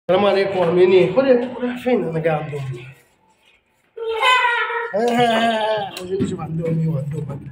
السلام عليكم عاملين ايه؟ خد يا رايح فين؟ انا جاي عند امي. آه، عايزين نشوف عند امي وعند امك.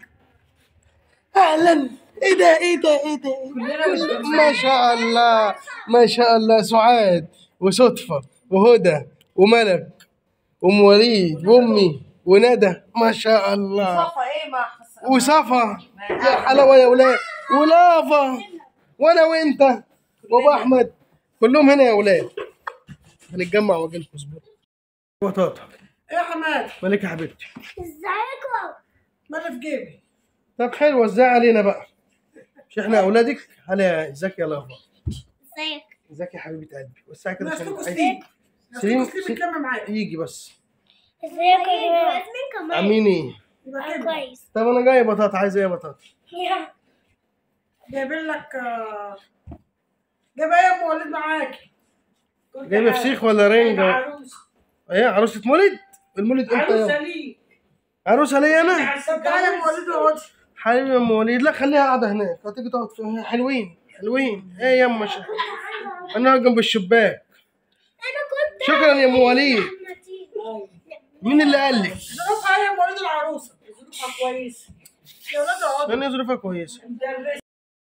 اهلا ايه ده ايه ده ايه ده؟ كل- ما شاء الله ما شاء الله سعاد وصدفه وهدى وملك وام وليد وامي وندى ما شاء الله صفا ايه ما حصل وصفا يا حلاوه يا ولاد ولافا وانا وانت وابو احمد كلهم هنا يا ولاد هنتجمع واجي لكم اسبوع بطاطا ايه يا حماد مالك يا حبيبتي ازيكم مالي في جيبي طب حلو وزع علينا بقى مش احنا اولادك هلا ازيك يا لافا ازيك ازيك يا حبيبه قلبي وسع كده ناس عشان لكم عايز- سليم سليم ناس لكم سليم يتلم معايا يجي بس ازيكم يا جماعه عاملين ايه يبقى انا كده كويس طب انا جاي بطاطا عايز ايه يا بطاطا يا جايبين لك آه، جايبه ايه يا ام وليد معاكي جايبه فسيخ ولا رنجة عروس ايه عروسة مولد المولد امتى عروسه يا ليك عروسه ليا انا طب تعالى يا ام وليد اقعدي حبيبي يا ام وليد لا خليها قاعده هناك هتيجي تقعد فيها حلوين حلوين ايه يا ام شا- انا جنب الشباك انا كنت شكرا يا ام وليد مين اللي قال لك ظروفها ايه يا ام وليد العروسه ظروفها كويسه يا ولاد اقعدوا انا ظروفها كويسه مدرسة.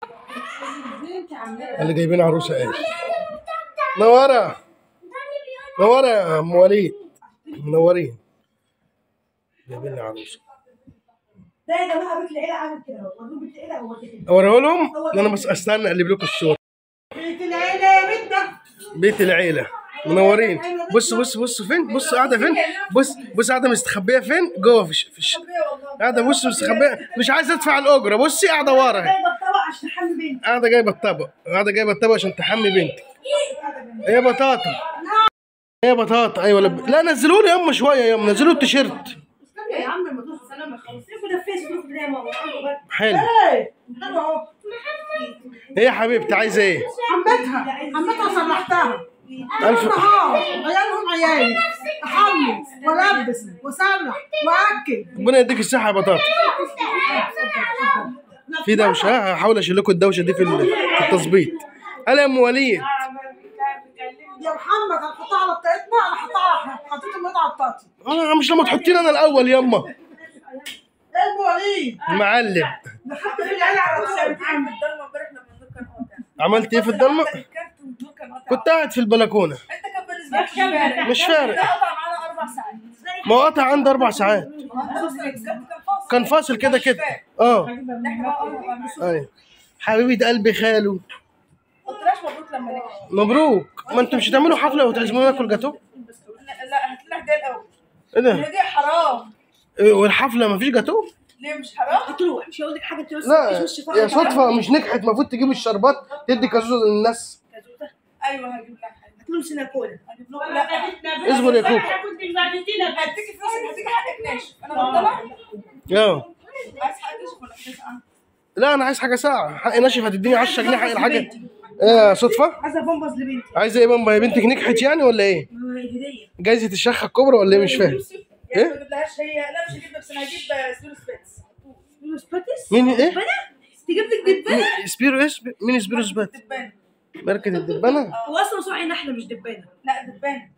اللي جايبين عروسه ايه نوره نوره يا ام وليد منورين جايبين لي عروسه ده يا جماعه بيت العيله عامل كده اهو وروا بيت العيله هو كده اوريه لهم انا بس استنى اقلب لكم الصوره بيت العيله يا بنتنا بيت العيله منورين بص بص بص فين بص قاعده فين بص بص قاعده مستخبيه فين جوه في, الش- في الش... قاعده بص مستخبيه مش عايزه ادفع الاجره بصي قاعده ورا اهي جايبه الطبق عشان تحمي بنتي قاعده جايبه الطبق قاعده جايبه الطبق عشان تحمي بنتك ايه يا بطاطا ايه يا بطاطا ايوه لب... لا نزلوا لي يما شويه يما نزلوا التيشيرت استنى يا عم ما توصل سلام خلاص سيبوا ده فيس بوك ده يا ماما عنده بقى. حلو ايه حلو اهو ايه يا حبيبتي عايزه ايه عمتها عمتها صلحتها ألف نهار عيالهم عيالي احمل والبس واسرح واكل ربنا يديك الصحه يا بطاطا في دوشه هحاول اشيل لكم الدوشه دي في ال- في التظبيط هلا يا ام وليد يا محمد هنحطها على بتاعتنا انا حطها حطيت المتعه بتاعتي انا مش لما تحطيني انا الاول يما ايه ابو وليد معلم نحط في العيله على طول الضلمه امبارح لما النور كان قاطع عملت ايه في الضلمه الكارت والنور كان قاطع كنت قاعد في البلكونه انت كان بالنسبه لك مش فارق مش فارق ده قطع معانا اربع ساعات ما هو قطع عندي اربع ساعات ما هو أصلاً الكارت كان فاصل كان فاصل كده كده اه احنا بقى مش ايوه حبيبه قلبي خالو قلتلاش مبروك لما نجح مبروك ما انتوا مش هتعملوا حفله وتعزمونا ناكل جاتو لا لا هات لنا هديه الاول ايه ده الهديه حرام إيه، والحفله ما فيش جاتو ليه مش حرام؟ تروح مش هقول لك حاجه انت بس لا مش يا صدفه مش نجحت المفروض تجيبوا الشربات تدي كازوزه للناس ايوه هجيب لك حاجه هات لهم سيناكولا هجيب لكم لا اصبر يا كوكو هديكي فلوسك هديكي حقك ناشف انا بطلع اه عايز حق ناشف ولا حاجه ساقعه؟ لا انا عايز حاجه ساعه حق ناشف هتديني 10 جنيه حق الحاجه ايه يا صدفه عايزه بامبرز لبنتي عايزه ايه بامبا يا بنتك نجحت يعني ولا ايه هديه جايزه الشخه الكبرى ولا ايه مش فاهم يعني إيه؟ ما اجيبلهاش هي لا مش هجيب بس انا هجيب سلول سبيتس فلوس باتس مين ايه تجيب لك دبانه مين- سبيرو ايه سبي- مين سبيرو سبات دبانه ماركه الدبانه هو اصلا صاحي نحله مش دبانه لا دبانه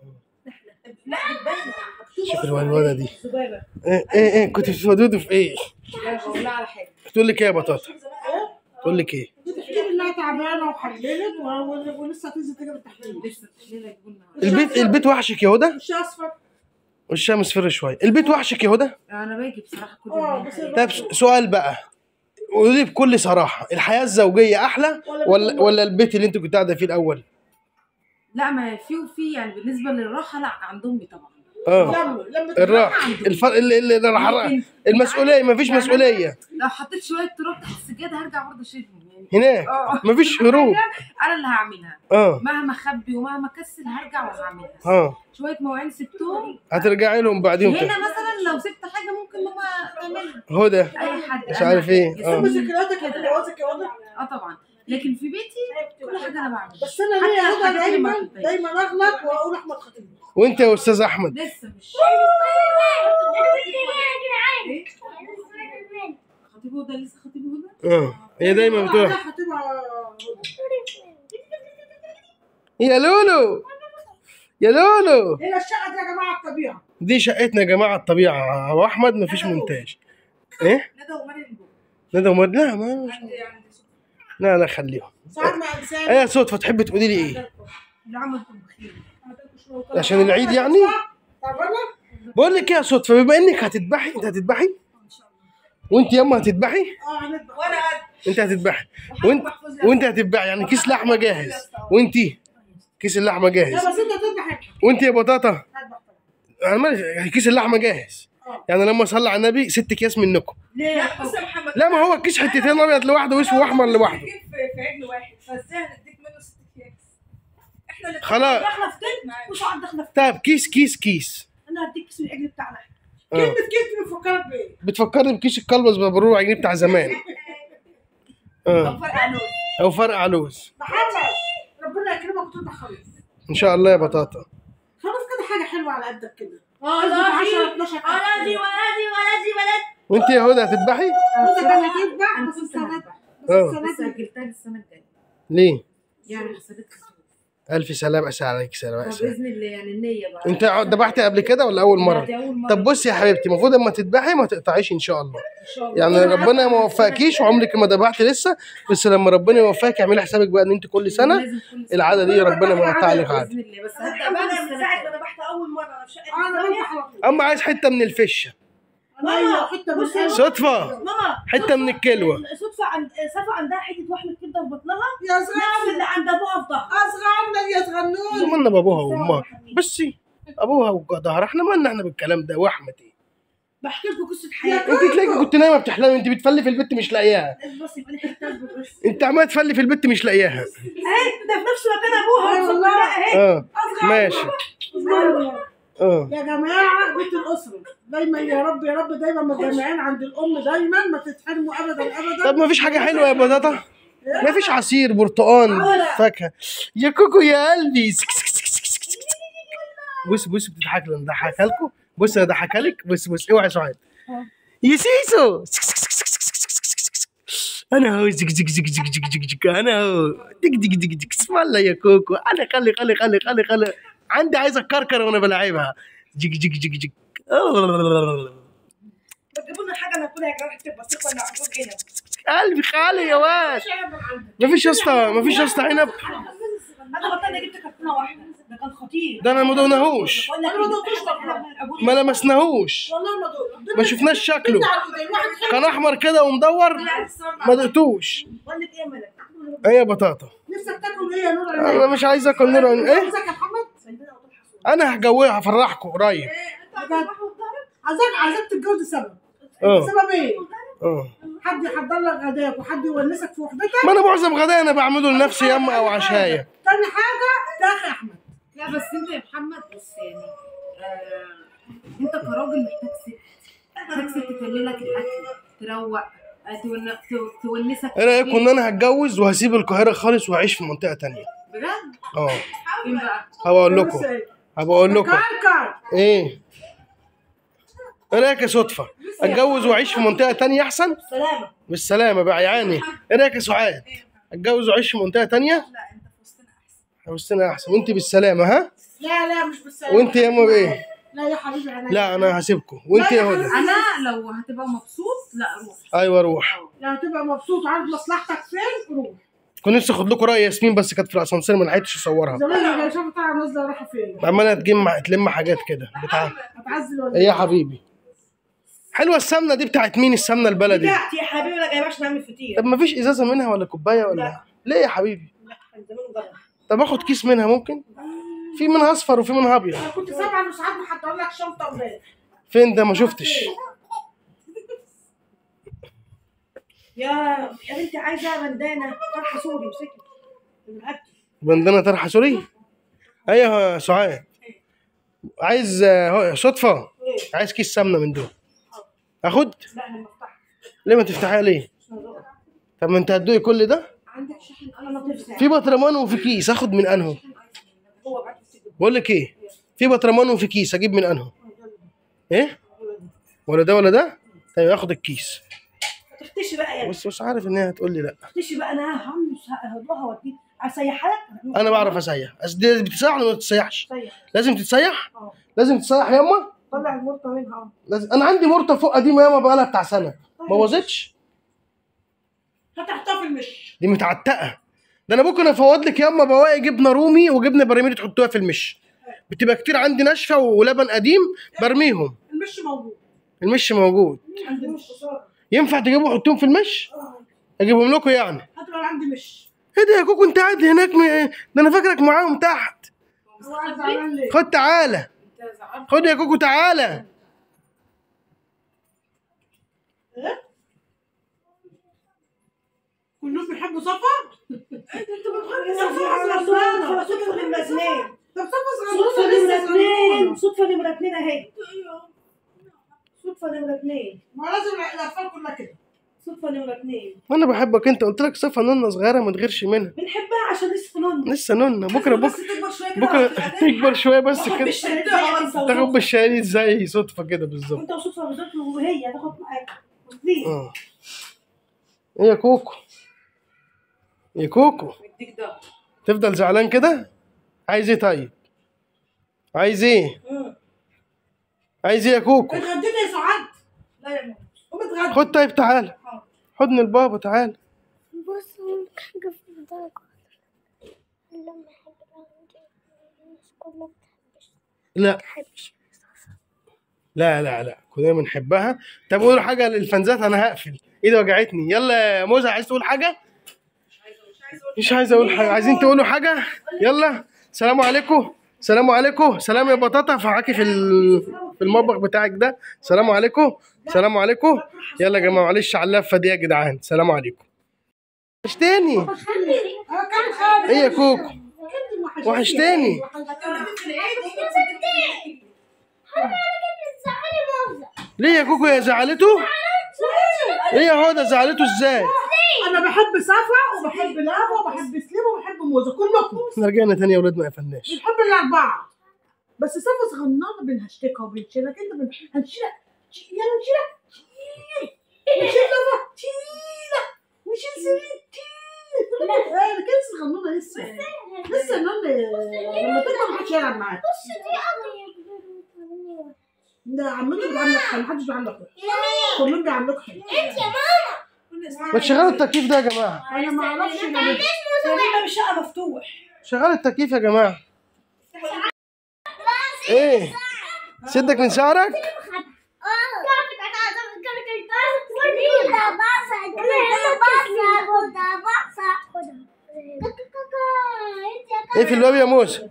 لا دبانه شوف الولوده دي ذبابه ايه ايه ايه كنت بتودودوا في ايه لا بقول لها على حاجه تقول لك ايه يا بطاطا تقول لك ايه بتحكي لي انها تعبانه وحللت و- و- ولسه هتنزل تجيب التحليل لسه التحليل هيجيبوا لنا البيت البيت وحشك يا هدى مش اصفر والشام مصفر شويه البيت وحشك يا هدى انا باجي بصراحه كل اه يوم بس طيب س- سؤال بقى قولي بكل صراحه الحياه الزوجيه احلى ولا ولا البيت اللي انت كنت قاعده فيه الاول لا ما في وفي يعني بالنسبه للراحه لا عند امي طبعا اه لما لما الراحه الفرق اللي اللي اللي راح لكن المسؤوليه مفيش مسؤوليه لو حطيت شويه تراب تحت السجاده هرجع برضه اشيلهم يعني هناك اه مفيش هروب انا اللي هعملها اه مهما اخبي ومهما اكسل هرجع وهعملها اه شويه مواعين سبتهم هترجعي لهم بعدين هنا مثلا لو سبت حاجه ممكن ماما تعملها هدى اي حد مش أنا عارف ايه اه اه ذكرياتك قبل جوازك يا ولد اه طبعا لكن في بيتي كل حاجه انا بعملها بس انا حتى ليه الحاجات هذا اللي دايما ما بحبهاش. دايما اغلط واقول احمد خطيب وانت يا استاذ احمد لسه مش ايه خطيبه ده لسه خطيبه ده اه هي دايما بتقول خطيبها يا لولو يا لولو هنا الشقه دي يا جماعه الطبيعه دي شقتنا يا جماعه الطبيعه ابو احمد مفيش مونتاج ايه ندى ومريم جوه ندى ومريم لا ما عندي عندي لا لا خليهم ساعات مع انسان ايه يا صدفه تحبي تقولي لي ايه اللي عملكم بخير عشان العيد يعني طب انا بقول لك ايه يا صدفه بما انك هتذبحي انت هتذبحي وانت ياما هتذبحي اه هنذبح وانا قد انت هتذبحي وانت وانت هتذبحي يعني كيس لحمه جاهز وانت كيس اللحمه لا جاهز بس انت تذبح وانت يا بطاطا هذبح طبعا انا مالي كيس اللحمه جاهز يعني لما صلى على النبي ست اكياس منكم لا بص يا محمد لا ما هو كيس حتتين ابيض لوحده واسمه احمر لوحده في في عجل واحد فازاي هنديك منه ست اكياس احنا اللي خلاص داخله في تلت مش عارف داخله في طيب كيس كيس كيس انا هديك اسم العجل بتاعنا اه كلمه كلمه بتفكرك بايه؟ بتفكرني بكيس الكلبس بالربع جنيه بتاع زمان اه فرق علوز او فرق علوز محمد ربنا يكرمك وتذبح خروف ان شاء الله يا بطاطا خروف كده حاجه حلوه على قدك كده اه اذبح 10 12 ولدي ولدي ولدي ولدي وانت يا هدى هتذبحي انت كان هتذبح انا بس كنت السنه هذبح بس اه. السنه بس دي اجلتها للسنه الجايه ليه يعني حسبت خسرت الف سلام اسال عليك سلام اسال باذن الله يعني النيه بقى انت ذبحتي قبل كده ولا اول مره دي اول مره طب بصي يا حبيبتي المفروض اما تذبحي ما تقطعيش ان شاء الله ان شاء الله يعني ربنا ما وفقكيش وعمرك ما ذبحتي لسه بس لما ربنا يوفقك اعملي حسابك بقى ان انت كل سنه لازم كل سنة. العاده دي ربنا ما يقطع عليك عاده باذن الله بس انا هبدا بقى من من السنه ساعه ما الجايه ذبحت اول مره انا في شقه انا الثانيه بذبح على طول اما عايز حته من الفشه ايوه حته من القلب. صدفه ماما حته من الكلوه صدفه عند صفا عندها حته لحمه كبده في بطنها يا نفس صغير اللي عند ابوها في ظهرها اصغر يا صغنون زماننا بابوها وامها بصي ابوها وجدها احنا مالنا احنا بالكلام ده واحمد ايه بحكي لكم قصه حياتي انت تلاقي كنت نايمه بتحلمي انت بتفلي في البيت مش لاقياها بس يبقى لي حته أصبر بس انت عماله تفلي في البيت مش لاقياها اهي ده في نفس مكان ابوها أيوة أقسم والله. بالله اهي اه ماشي اه يا جماعة بيت الأسرة دايما يا رب يا رب دايما متجمعين عند الأم دايما ما تتحرموا أبدا طب أبدا ما فيش حاجه حلوه يا بطاطا ما فيش عصير برتقان فاكهه يا كوكو يا قلبي بص بص بتضحك لي ضحكها لكم بص انا ضحكها لك بص بص اوعي يا سعاد يا سيسو انا هو زك زك زك زك زك زك زك انا هو دك دك دك دك اسم الله يا كوكو انا خلي خلي خلي خلي خلي عندي عايز اكركر وانا بلعبها جك جك جك جك بتجيبوا لنا حاجه ناكلها يا جماعه تبقى بسيطه ولا عندكم هنا قلبي خالي يا واد مفيش يا اسطى مفيش يا اسطى عنب انا بطلنا جبت كرتونه واحده ده كان خطير ده انا ما دقناهوش بقول لك أنا ما دقتوش طبعا. ما لمسناهوش والله ما دول ما شفناش شكله واحد كان احمر كده ومدور ما دقتوش بقول لك ايه يا ملك ايه يا بطاطا نفسك تاكل إيه يا نور انا عينيك؟ مش عايز اكل نور عين- ايه عايزك يا محمد انا هجوزها هفرحكم قريب بجد عايزك عايزك تتجوز سبب اه سبب إيه؟ اه حد يحضر لك غداك وحد يونسك في وحدتك ما انا معظم غدايا انا بعمله لنفسي ياما او عشايا تاني حاجة ده أخي أحمد لا بس انت يا محمد بص يعني آه انت كراجل محتاج ست محتاج ست تعمل لك الاكل تروق آه، تون- تو- تونسك ايه رايكم ان انا هتجوز وهسيب القاهره خالص واعيش في منطقه تانية بجد اه فين بقى هبقى اقول بص لكم إيه؟ هبقى اقول لكم كركر ايه ايه رايك يا صدفه اتجوز واعيش في منطقه تانية احسن سلامه بالسلامه بقى يعني ايه رايك يا سعاد اتجوز واعيش في منطقه تانية لا انت في وسطنا احسن وسطنا احسن وانت بالسلامه ها لا لا مش بالسلامة وانت يا اما بايه لا يا حبيبي أنا لا انا هسيبكم وانت يا هدى انا لو هتبقى مبسوط لا روح ايوه روح لو هتبقى مبسوط وعارف مصلحتك فين روح كنت نفسي اخد لكم راي ياسمين بس كانت في الاسانسير ما لحقتش اصورها زمان لو شافت طالعه نازله رايحه فين عماله تجمع تلم حاجات كده بتاع هتعزل ولا ايه يا حبيبي حلوه السمنه دي بتاعت مين السمنه البلدي بتاعتي يا حبيبي انا جايبه عشان اعمل فطير طب ما فيش ازازه منها ولا كوبايه ولا لا. ليه يا حبيبي كان زمان جرب طب اخد كيس منها ممكن في منها اصفر وفي منها ابيض انا كنت سامعه انه ساعات محضر لك شنطه امبارح فين ده ما شفتش يا يا بنتي عايزه بندانه طرحه سوري مسكت رقبتي بندانه طرحه سوري ايوه يا سعاد عايز آه، هو- صدفه عايز كيس سمنه من دول اخد لا انا مفتاح ليه ما تفتحيها ليه طب ما انت هتدوقي كل ده عندك شحن انا لطيف ساعه في بطرمان وفي كيس اخد من انهو هو بعد السجن بقول لك ايه في بطرمان وفي كيس اجيب من انهو ايه ولا ده ولا ده طيب اخد الكيس تختشي بقى يا بس مش عارف ان هي هتقول لي لا تختشي بقى انا همس هدوها واديك اسيحها لك انا بعرف اسيح بس دي بتسيح ولا ما بتسيحش سيح لازم تتسيح اه لازم تتسيح ياما طلع المرطه منها اه لازم انا عندي مرته فوق قديمه ياما بقالها بتاع سنه ما باظتش هتحطها في المش دي متعتقه ده انا ممكن افوض لك ياما بواقي جبنه رومي وجبنه براميلي تحطوها في المش بتبقى كتير عندي ناشفه ولبن قديم برميهم المش موجود المش موجود عندي مش خساره ينفع تجيبوا حطيهم في المش اجيبهم لكم يعني هتبقى عندي مش ايه ده يا كوكو انت قاعد هناك م... ده انا فاكرك معاهم تحت هو قاعد زعلان ليه؟ خد تعالى انت زعلت خد يا كوكو تعالى كلهم بيحبوا صفا؟ صدفه صدفه نمره اثنين طب صفا صدفه صغيرة نمره لسه اثنين صغيرة. صدفه نمره اثنين اهي صدفه نمره اثنين ما لازم الاطفال كلها كده صدفه نمره اثنين انا بحبك انت قلت لك صفه نونه صغيره ما تغيرش منها بنحبها عشان لسه نون لسه نونه بكره بس بكره تكبر شويه كده بكره وهتبقى تكبر شويه بس كده بالشهادة تاخد بالشهادة زي صدفه كده بالظبط انت وصدفه بالظبط وهي هتاخد معاك واثنين اه ايه يا كوكو يا كوكو مديك ده تفضل زعلان كده عايز ايه طيب عايز ايه عايز ايه يا كوكو اتغديت يا سعاد؟ لا يا ماما قوم اتغدى خد طيب تعالى حضن البابا تعالى بص حاجة في الدرجة لما حاجة الناس كلها بتحبش لا بتحبش لا لا لا كلنا بنحبها طب قولوا حاجه للفانزات انا هقفل ايدي وجعتني يلا يا موزة عايز تقول حاجه مش عايز اقول حاجه عايزين تقولوا حاجه يلا سلام عليكم سلام عليكم سلام يا بطاطا فحكي في ال- في المطبخ بتاعك ده سلام عليكم سلام عليكم يلا يا جماعه معلش على اللفه دي يا جدعان سلام عليكم وحشتني اه كان خالد ايه يا كوكو وحشتني ليه يا كوكو يا زعلته ليه يا هدى زعلته ازاي انا بحب صفا وبحب لابا وبحب سليم وبحب موزه كلكم احنا رجعنا تاني يا ولاد ما قفلناش بنحب الاربعه بس صفا صغننه بنهشتكها وبنشيلها كده بن... هنشيلها شي- يلا نشيلها شيل نشيل لابا شيلها نشيل سليم شيل ايه كده صغننه لسه لسه نن لما تكبر محدش يلعب معاك ده عمته بتعمل لك حلو محدش بيعمل لك حلو كلهم بيعملوك حلو ما تشغلوا التكييف ده يا جماعه انا ما اعرفش انا سليمة بالشقة مفتوح شغال التكييف يا جماعه ايه سدك من شعرك ايه في الباب يا موسى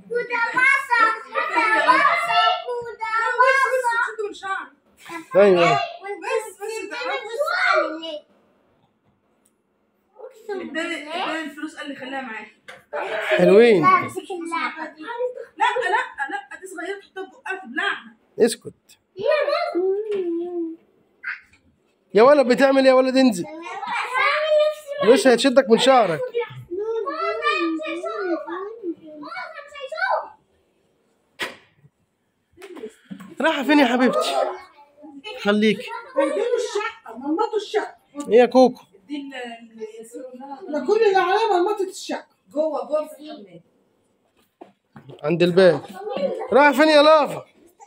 ايوه اداني الفلوس قال لي خليها معاك حلوين لا لا لا دي صغيرة تحطها في بقها تبلعها اسكت يا ولد بتعمل ايه يا ولد انزل بص هتشدك من شعرك رايحه فين يا حبيبتي خليكي هيديله الشقه مرمطوا الشقه ايه يا كوكو دي اللي يسروا لها ده كل اللي عليها مرمطه الشقه جوه جوه في الحمام عند الباب رايحه فين يا لافا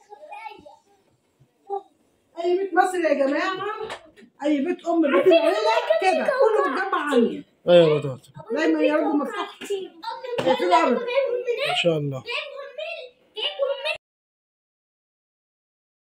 اي بيت مصر يا جماعه اي بيت ام بيت العيله كده كله متجمع عندي ايوه يا بطاطا دايما يا رب مفتوح ان ان شاء الله